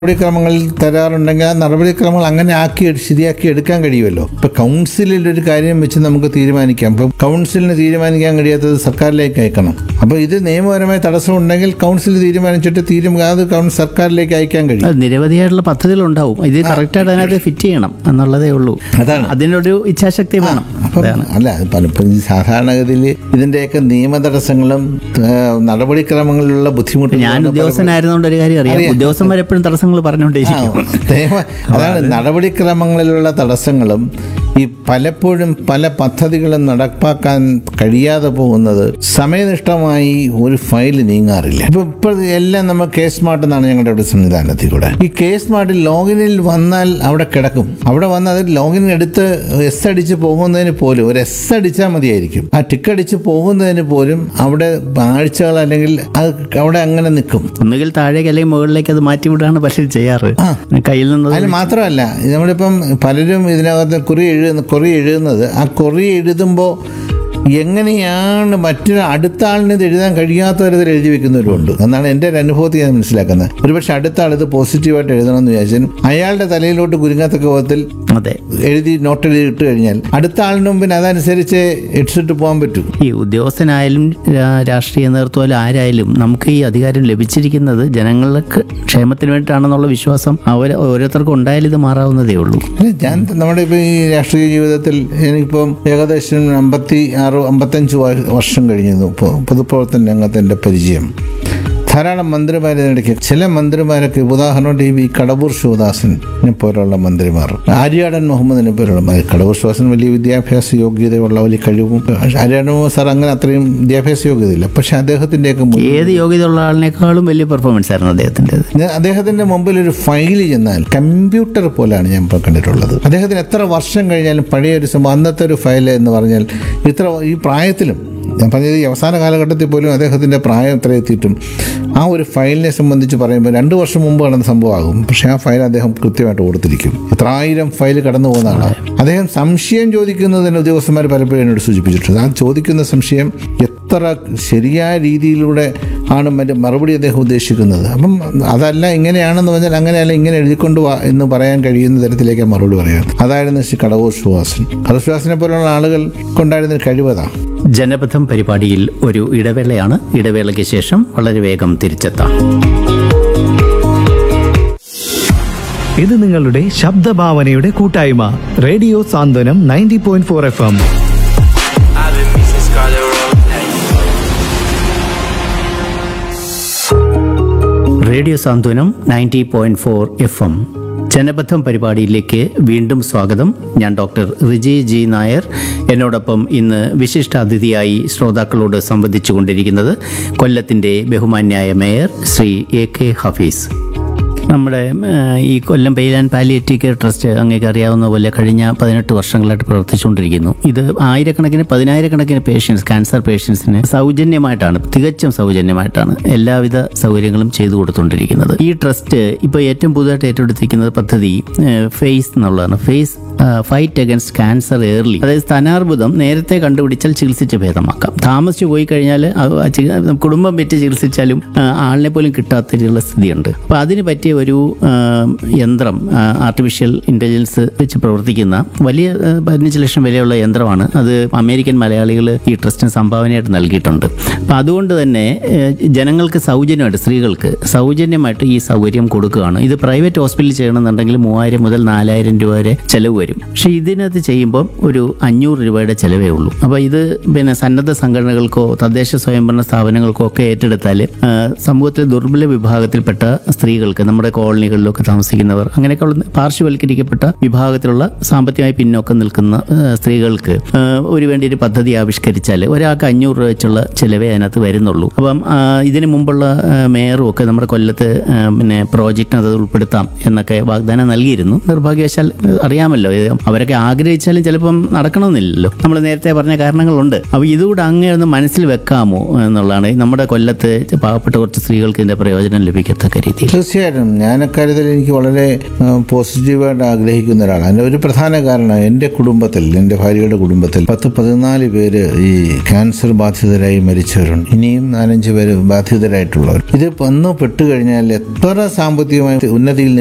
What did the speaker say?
നടപടിക്രമങ്ങളിൽ തരാറുണ്ടെങ്കിൽ ആ നടപടിക്രമങ്ങൾ അങ്ങനെ ആക്കി എടു- ശരിയാക്കി എടുക്കാൻ കഴിയുമല്ലോ ഇപ്പൊ കൗൺസിലിൽ ഒരു കാര്യം വെച്ച് നമുക്ക് തീരുമാനിക്കാം ഇപ്പം കൗൺസിലിന് തീരുമാനിക്കാൻ കഴിയാത്തത് സർക്കാരിലേക്ക് അയക്കണം അപ്പോൾ ഇത് നിയമപരമായ തടസ്സം ഉണ്ടെങ്കിൽ കൗൺസിൽ തീരുമാനിച്ചിട്ട് തീരുമാനം അത് കൗൺ- സർക്കാരിലേക്ക് അയക്കാൻ കഴിയും അത് നിരവധിയായിട്ടുള്ള പദ്ധതികൾ ഉണ്ടാവും ഇത് കറക്റ്റായിട്ട് അതിനകത്ത് ഫിറ്റ് ചെയ്യണം എന്നുള്ളതേ ഉള്ളൂ അതാണ്. അതിനൊരു ഇച്ഛാശക്തി വേണം അപ്പം അതാണ് അല്ല അത് പലപ്പോഴും ഈ സാധാരണഗതിയിൽ ഇതിന്റെയൊക്കെ നിയമ തടസ്സങ്ങളും ആ, നടപടിക്രമങ്ങളിലുള്ള ബുദ്ധിമുട്ടുകളും ഞാൻ പലപ്പോഴും- ഉദ്യോഗസ്ഥനായിരുന്നോണ്ട് ഒരു കാര്യം അറിയാം അറിയാം. ഉദ്യോഗസ്ഥന്മാർ എപ്പോഴും തടസ്സങ്ങൾ പറഞ്ഞുകൊണ്ടേയിരിക്കും ആ, നിയമ- അതാണ് നടപടിക്രമങ്ങളിലുള്ള തടസ്സങ്ങളും ഈ പലപ്പോഴും പല പദ്ധതികളും നടപ്പാക്കാൻ കഴിയാതെ പോകുന്നത് സമയനിഷ്ഠമായി ഒരു ഫയൽ നീങ്ങാറില്ല ഇപ്പൊ ഇപ്പോൾ എല്ലാം നമ്മൾ കേസ് സ്മാർട്ട് എന്നാണ് ഞങ്ങളുടെ ഇവിടെ സംവിധാനത്തിൽ കൂടെ ഈ കേസ് സ്മാർട്ട് ലോഗിനിൽ വന്നാൽ അവിടെ കിടക്കും അവിടെ വന്ന് അത് ലോഗിൻ എടുത്ത് എസ് അടിച്ച് പോകുന്നതിന് പോലും ഒരു എസ് അടിച്ചാൽ മതിയായിരിക്കും ആ ടിക്ക് അടിച്ച് പോകുന്നതിന് പോലും അവിടെ ആഴ്ചകൾ അല്ലെങ്കിൽ അത് അവിടെ അങ്ങനെ നിൽക്കും ഒന്നുകിൽ താഴേക്ക് അല്ലെങ്കിൽ മുകളിലേക്ക് അത് മാറ്റി വിടുകയാണ് പലരും ചെയ്യാറ് കയ്യിൽ നിന്ന് അതിന് മാത്രമല്ല നമ്മളിപ്പം പലരും ഇതിനകത്ത് കുറി എഴുതുന്ന കുറി എഴുതുന്നത് ആ കുറി എഴുതുമ്പോൾ എങ്ങനെയാണ് മറ്റൊരു അടുത്ത ആളിന് ഇത് എഴുതാൻ കഴിയാത്ത തരത്തിൽ എഴുതി വെക്കുന്നവരുണ്ട് എന്നാണ് എൻ്റെ ഒരു അനുഭവത്തിൽ ഞാൻ മനസ്സിലാക്കുന്നത് ഒരുപക്ഷെ അടുത്ത ആൾ ഇത് പോസിറ്റീവായിട്ട് എഴുതണമെന്ന് വിചാരിച്ചാൽ അയാളുടെ തലയിലോട്ട് കുരുങ്ങാത്തക്ക വിധത്തിൽ അതെ എഴുതി നോട്ട് എഴുതി ഇട്ട് കഴിഞ്ഞാൽ അടുത്ത ആളിന് മുമ്പിന് അതനുസരിച്ച് ഇട്ടിട്ട് പോകാൻ പറ്റൂ ഈ ഉദ്യോഗസ്ഥനായാലും രാ- രാഷ്ട്രീയ നേതൃത്വം ആരായാലും നമുക്ക് ഈ അധികാരം ലഭിച്ചിരിക്കുന്നത് ജനങ്ങൾക്ക് ക്ഷേമത്തിന് വേണ്ടിയിട്ടാണെന്നുള്ള വിശ്വാസം അവർ ഓരോരുത്തർക്കും ഉണ്ടായാലും ഇത് മാറാവുന്നതേ ഉള്ളൂ അല്ല, ഞാൻ നമ്മുടെ ഇപ്പം ഈ രാഷ്ട്രീയ ജീവിതത്തിൽ എനിക്കിപ്പം ഏകദേശം അമ്പത്തി ആറ് അമ്പത്തഞ്ച് വ- വർഷം കഴിഞ്ഞു ഇപ്പോൾ പൊതുപ്രവർത്തന രംഗത്ത് എൻ്റെ പരിചയം ധാരാളം മന്ത്രിമാരെ ഇടയ്ക്ക് ചില മന്ത്രിമാരൊക്കെ ഉദാഹരണമായിട്ട് ഈ കടവൂർ ശിവദാസനെ പോലുള്ള മന്ത്രിമാർ ആര്യാടൻ മുഹമ്മദിനെ പോലുള്ള മന്ത്രി- കടവൂർ ശിവദാസൻ വലിയ വിദ്യാഭ്യാസ യോഗ്യതയുള്ള വലിയ കഴിവും ആര്യാടൻ മുഹമ്മദ് സാർ അങ്ങനെ അത്രയും വിദ്യാഭ്യാസ യോഗ്യതയില്ല പക്ഷെ അദ്ദേഹത്തിൻ്റെയൊക്കെ മുന്നിൽ ഏത് യോഗ്യതയുള്ള ആളിനേക്കാളും വലിയ പെർഫോമൻസ് ആയിരുന്നു അദ്ദേഹത്തിൻ്റെത് ഞാൻ അദ്ദേഹത്തിന്റെ മുമ്പിൽ ഒരു ഫയൽ ചെന്നാൽ കമ്പ്യൂട്ടർ പോലെയാണ് ഞാൻ ഇപ്പോൾ കണ്ടിട്ടുള്ളത് അദ്ദേഹത്തിന് എത്ര വർഷം കഴിഞ്ഞാലും പഴയ ഒരു സംഭവം അന്നത്തെ ഒരു ഫയൽ എന്ന് പറഞ്ഞാൽ ഇത്ര ഈ പ്രായത്തിലും ഞാൻ പറഞ്ഞത് ഈ അവസാന കാലഘട്ടത്തിൽ പോലും അദ്ദേഹത്തിന്റെ പ്രായം എത്ര എത്തിയിട്ടും ആ ഒരു ഫയലിനെ സംബന്ധിച്ച് പറയുമ്പോൾ രണ്ട് വർഷം മുമ്പ് നടന്ന സംഭവമാകും പക്ഷേ ആ ഫയൽ അദ്ദേഹം കൃത്യമായിട്ട് കൊടുത്തിരിക്കും എത്രായിരം ഫയൽ കടന്നു പോകുന്നതാണ് അദ്ദേഹം സംശയം ചോദിക്കുന്നതിന് ഉദ്യോഗസ്ഥന്മാർ പലപ്പോഴും എന്നോട് സൂചിപ്പിച്ചിട്ടുണ്ട് ആ ചോദിക്കുന്ന സംശയം എത്ര ശരിയായ രീതിയിലൂടെ ആണ് മറ്റേ മറുപടി അദ്ദേഹം ഉദ്ദേശിക്കുന്നത് അപ്പം അതല്ല ഇങ്ങനെയാണെന്ന് പറഞ്ഞാൽ അങ്ങനെയല്ല ഇങ്ങനെ എഴുതിക്കൊണ്ട് വാ എന്ന് പറയാൻ കഴിയുന്ന തരത്തിലേക്ക് ആ മറുപടി പറയാം അതായിരുന്നു ശ്രീ കടവൂർ സുഹാസൻ കടവൂർ സുഹാസിനെ പോലുള്ള ആളുകൾ കൊണ്ടായിരുന്ന ഒരു കഴിവതാ ജനപഥം പരിപാടിയിൽ ഒരു ഇടവേളയാണ് ഇടവേളയ്ക്ക് ശേഷം വളരെ വേഗം തിരിച്ചെത്താം ഇത് നിങ്ങളുടെ ശബ്ദഭാവനയുടെ കൂട്ടായ്മ radio Santhwanam ninety point four F M I've been missing Scarlet Road. Radio Santhwanam ninety point four F M Janapatham പരിപാടിയിലേക്ക് വീണ്ടും സ്വാഗതം ഞാൻ ഡോക്ടർ റിജി ജി നായർ എന്നോടൊപ്പം ഇന്ന് വിശിഷ്ട അതിഥിയായി ശ്രോതാക്കളോട് സംവദിച്ചു കൊണ്ടിരിക്കുന്നത് കൊല്ലത്തിൻ്റെ ബഹുമാന്യായ mayor Sri A K Hafeez നമ്മുടെ ആ, ഈ Kollam pain and palliative care trust അങ്ങേക്ക് അറിയാവുന്ന പോലെ കഴിഞ്ഞ പതിനെട്ട് വർഷങ്ങളായിട്ട് പ്രവർത്തിച്ചുകൊണ്ടിരിക്കുന്നു ഇത് ആയിരക്കണക്കിന് പതിനായിരക്കണക്കിന് പേഷ്യൻസ് ക്യാൻസർ പേഷ്യൻസിന് സൗജന്യമായിട്ടാണ് തികച്ചും സൗജന്യമായിട്ടാണ് എല്ലാവിധ സൗകര്യങ്ങളും ചെയ്തു കൊടുത്തുകൊണ്ടിരിക്കുന്നത് ഈ ട്രസ്റ്റ് ഇപ്പോൾ ഏറ്റവും പുതുതായിട്ട് ഏറ്റെടുത്തിരിക്കുന്നത് പദ്ധതി ഫേസ് എന്നുള്ളതാണ് face fight against cancer early അതായത് സ്ഥാനാർബുദം നേരത്തെ കണ്ടുപിടിച്ചാൽ ചികിത്സിച്ച് ഭേദമാക്കാം താമസിച്ചു പോയി കഴിഞ്ഞാൽ അത് ആ ചി- കുടുംബം വെച്ച് ചികിത്സിച്ചാലും ആ, ആളിനെ പോലും കിട്ടാത്ത രീതിയിലുള്ള സ്ഥിതിയുണ്ട് അപ്പോൾ അതിന് പറ്റിയ ഒരു ആ, യന്ത്രം ആർട്ടിഫിഷ്യൽ ഇൻ്റലിജൻസ് വെച്ച് പ്രവർത്തിക്കുന്ന വലിയ ആ, പതിനഞ്ച് ലക്ഷം വിലയുള്ള യന്ത്രമാണ് അത് അമേരിക്കൻ മലയാളികൾ ഈ ട്രസ്റ്റിന് സംഭാവനയായിട്ട് നൽകിയിട്ടുണ്ട് അപ്പോൾ അതുകൊണ്ട് തന്നെ ഏഹ്, ജനങ്ങൾക്ക് സൗജന്യമായിട്ട് സ്ത്രീകൾക്ക് സൗജന്യമായിട്ട് ഈ സൗകര്യം കൊടുക്കുകയാണ് ഇത് പ്രൈവറ്റ് ഹോസ്പിറ്റലിൽ ചെയ്യണമെന്നുണ്ടെങ്കിൽ മൂവായിരം മുതൽ നാലായിരം രൂപ വരെ ചിലവ് വരും പക്ഷേ ഇതിനകത്ത് ചെയ്യുമ്പോൾ ഒരു അഞ്ഞൂറ് രൂപയുടെ ചിലവേ ഉള്ളൂ അപ്പോൾ ഇത് പിന്നെ സന്നദ്ധ സംഘടനകൾക്കോ തദ്ദേശ സ്വയംഭരണ സ്ഥാപനങ്ങൾക്കോ ഒക്കെ ഏറ്റെടുത്താൽ ആ, സമൂഹത്തിലെ ദുർബല വിഭാഗത്തിൽപ്പെട്ട സ്ത്രീകൾക്ക് നമ്മുടെ കോളനികളിലൊക്കെ താമസിക്കുന്നവർ അങ്ങനെയൊക്കെയുള്ള പാർശ്വവൽക്കരിക്കപ്പെട്ട വിഭാഗത്തിലുള്ള സാമ്പത്തികമായി പിന്നോക്കം നിൽക്കുന്ന ആ, സ്ത്രീകൾക്ക് ആ, ഒരു വേണ്ടി ഒരു പദ്ധതി ആവിഷ്കരിച്ചാൽ ഒരാൾക്ക് അഞ്ഞൂറ് രൂപ വെച്ചുള്ള ചിലവേ അതിനകത്ത് വരുന്നുള്ളൂ അപ്പം ആ, ഇതിനു മുമ്പുള്ള ആ, മേയറും ഒക്കെ നമ്മുടെ കൊല്ലത്ത് ആ, പിന്നെ പ്രോജക്റ്റിന് അത് ഉൾപ്പെടുത്താം എന്നൊക്കെ വാഗ്ദാനം നൽകിയിരുന്നു നിർഭാഗ്യവശാൽ ആ, അറിയാമല്ലോ ഇത് അവരൊക്കെ ആഗ്രഹിച്ചാലും ചിലപ്പം നടക്കണമെന്നില്ലല്ലോ നമ്മൾ നേരത്തെ പറഞ്ഞ കാരണങ്ങളുണ്ട് അപ്പോൾ ഇതുകൂടെ അങ്ങേ ഒന്ന് മനസ്സിൽ വെക്കാമോ എന്നുള്ളതാണ് നമ്മുടെ കൊല്ലത്ത് പാവപ്പെട്ട കുറച്ച് സ്ത്രീകൾക്ക് ഇതിന്റെ പ്രയോജനം ലഭിക്കത്തക്ക രീതിയിൽ തീർച്ചയായിട്ടും ഞാൻ അക്കാര്യത്തിൽ എനിക്ക് വളരെ ആ, പോസിറ്റീവായിട്ട് ആഗ്രഹിക്കുന്ന ഒരാളാണ് അതിൻ്റെ ഒരു പ്രധാന കാരണം എൻ്റെ കുടുംബത്തിൽ എൻ്റെ ഭാര്യയുടെ കുടുംബത്തിൽ പത്ത് പതിനാല് പേര് ഈ ക്യാൻസർ ബാധിതരായി മരിച്ചവരുണ്ട് ഇനിയും നാലഞ്ച് പേര് ബാധിതരായിട്ടുള്ളവർ ഇത് വന്നു പെട്ടുകഴിഞ്ഞാൽ എത്ര സാമ്പത്തികമായി ഉന്നതിയിൽ